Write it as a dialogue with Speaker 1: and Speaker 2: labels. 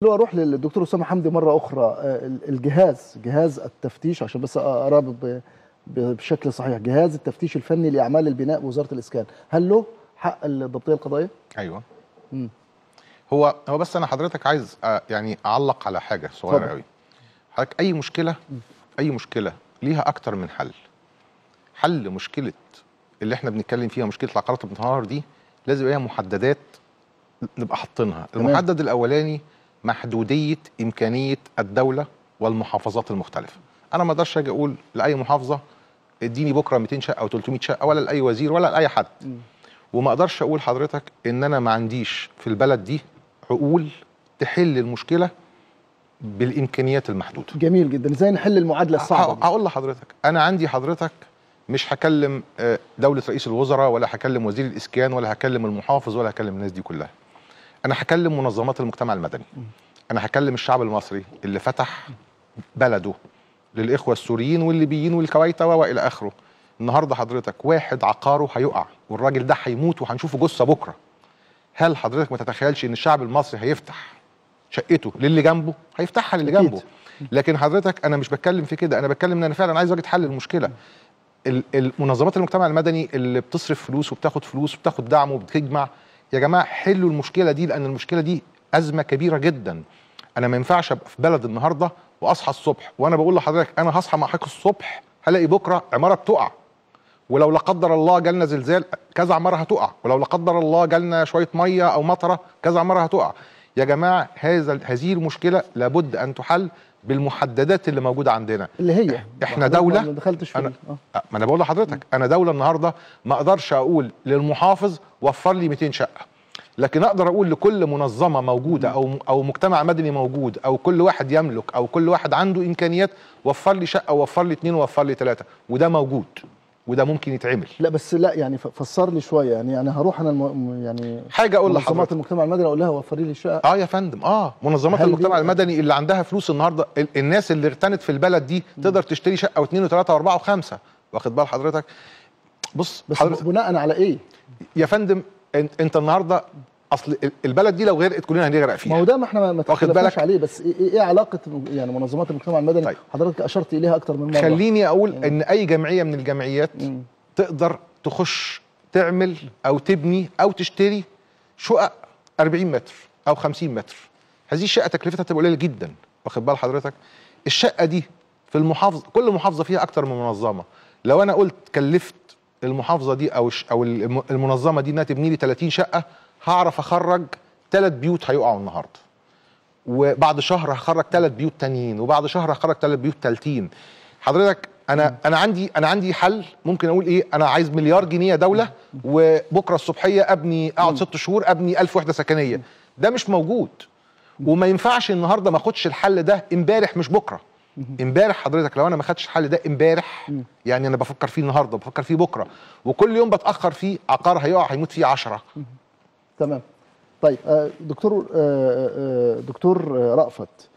Speaker 1: لو اروح للدكتور اسامه حمدي مره اخرى آه، الجهاز جهاز التفتيش عشان بس ارابط ب- ب- بشكل صحيح جهاز التفتيش الفني لاعمال البناء بوزاره الاسكان هل له حق الضبطيه القضائيه
Speaker 2: ايوه
Speaker 1: مم.
Speaker 2: هو هو بس انا حضرتك عايز آه، يعني اعلق على حاجه صغيره
Speaker 1: اتفضل.
Speaker 2: قوي حضرتك اي مشكله اي مشكله ليها اكتر من حل حل مشكله اللي احنا بنتكلم فيها مشكله العقارات المتنهار دي لازم يبقى ليها محددات نبقى حاطينها
Speaker 1: تمام.
Speaker 2: المحدد الاولاني محدوديه امكانيه الدوله والمحافظات المختلفه انا ما اقدرش اجي اقول لاي محافظه اديني بكره 200 شقه او 300 شقه ولا لاي وزير ولا لاي حد
Speaker 1: مم.
Speaker 2: وما اقدرش اقول حضرتك ان انا ما عنديش في البلد دي عقول تحل المشكله بالامكانيات المحدوده
Speaker 1: جميل جدا ازاي نحل المعادله الصعبه
Speaker 2: ه-
Speaker 1: دي؟
Speaker 2: هقول لحضرتك انا عندي حضرتك مش هكلم آه، دوله رئيس الوزراء ولا هكلم وزير الاسكان ولا هكلم المحافظ ولا هكلم الناس دي كلها انا هكلم منظمات المجتمع المدني انا هكلم الشعب المصري اللي فتح بلده للاخوه السوريين والليبيين والكويت والى اخره النهارده حضرتك واحد عقاره هيقع والراجل ده هيموت وهنشوفه جثه بكره هل حضرتك ما تتخيلش ان الشعب المصري هيفتح شقته للي جنبه هيفتحها للي
Speaker 1: أكيد.
Speaker 2: جنبه لكن حضرتك انا مش بتكلم في كده انا بتكلم ان انا فعلا عايز اجد حل المشكله ال- المنظمات المجتمع المدني اللي بتصرف فلوس وبتاخد فلوس وبتاخد دعم وبتجمع يا جماعه حلوا المشكله دي لان المشكله دي ازمه كبيره جدا انا ما ينفعش ابقى في بلد النهارده واصحى الصبح وانا بقول لحضرتك انا هصحى مع حضرتك الصبح هلاقي بكره عماره بتقع ولو لا قدر الله جالنا زلزال كذا عماره هتقع ولو لا قدر الله جالنا شويه ميه او مطره كذا عماره هتقع يا جماعه هذا هذه المشكله لابد ان تحل بالمحددات اللي موجوده عندنا
Speaker 1: اللي هي
Speaker 2: إحنا
Speaker 1: حضرتك
Speaker 2: دولة-
Speaker 1: ما دخلتش في
Speaker 2: أنا-
Speaker 1: ال- آه.
Speaker 2: ما انا بقول لحضرتك انا دوله النهارده ما اقدرش اقول للمحافظ وفر لي 200 شقه لكن اقدر اقول لكل منظمه موجوده او او مجتمع مدني موجود او كل واحد يملك او كل واحد عنده امكانيات وفر لي شقه وفر لي اثنين وفر لي ثلاثه وده موجود وده ممكن يتعمل
Speaker 1: لا بس لا يعني ف- فسر لي شويه يعني انا هروح انا الم... يعني
Speaker 2: حاجه اقول
Speaker 1: منظمات
Speaker 2: لحضرتك
Speaker 1: المجتمع المدني اقول لها وفري لي الشقه
Speaker 2: اه يا فندم اه منظمات
Speaker 1: هل دي-
Speaker 2: المجتمع المدني اللي عندها فلوس النهارده ال- الناس اللي ارتنت في البلد دي تقدر تشتري شقه واثنين وثلاثه واربعه وخمسه واخد بال حضرتك بص
Speaker 1: بس
Speaker 2: حضرتك
Speaker 1: بناء على ايه؟
Speaker 2: يا فندم انت, انت النهارده اصل ال- البلد دي لو غرقت كلنا هنغرق
Speaker 1: ما هو
Speaker 2: فيها
Speaker 1: ده ما احنا ما- ما
Speaker 2: واخد
Speaker 1: تختلفناش
Speaker 2: بالك؟
Speaker 1: عليه بس ايه, إيه علاقه يعني منظمات المجتمع المدني
Speaker 2: طيب.
Speaker 1: حضرتك اشرت اليها اكتر من مره
Speaker 2: خليني اقول ان اي جمعيه من الجمعيات
Speaker 1: مم.
Speaker 2: تقدر تخش تعمل او تبني او تشتري شقق 40 متر او 50 متر هذه الشقه تكلفتها تبقى قليله جدا واخد بال حضرتك الشقه دي في المحافظه كل محافظه فيها اكتر من منظمه لو انا قلت كلفت المحافظه دي او الش- او الم- المنظمه دي انها تبني لي 30 شقه هعرف اخرج ثلاث بيوت هيقعوا النهارده وبعد شهر هخرج ثلاث بيوت تانيين وبعد شهر هخرج ثلاث بيوت تالتين حضرتك انا انا عندي انا عندي حل ممكن اقول ايه انا عايز مليار جنيه يا دوله وبكره الصبحيه ابني اقعد ست شهور ابني ألف وحده سكنيه ده مش موجود وما ينفعش النهارده ما اخدش الحل ده امبارح مش بكره امبارح حضرتك لو انا ما خدتش الحل ده امبارح يعني انا بفكر فيه النهارده بفكر فيه بكره وكل يوم بتاخر فيه عقار هيقع هيموت فيه عشرة
Speaker 1: تمام طيب آه، دكتور آه، آه، دكتور آه، رأفت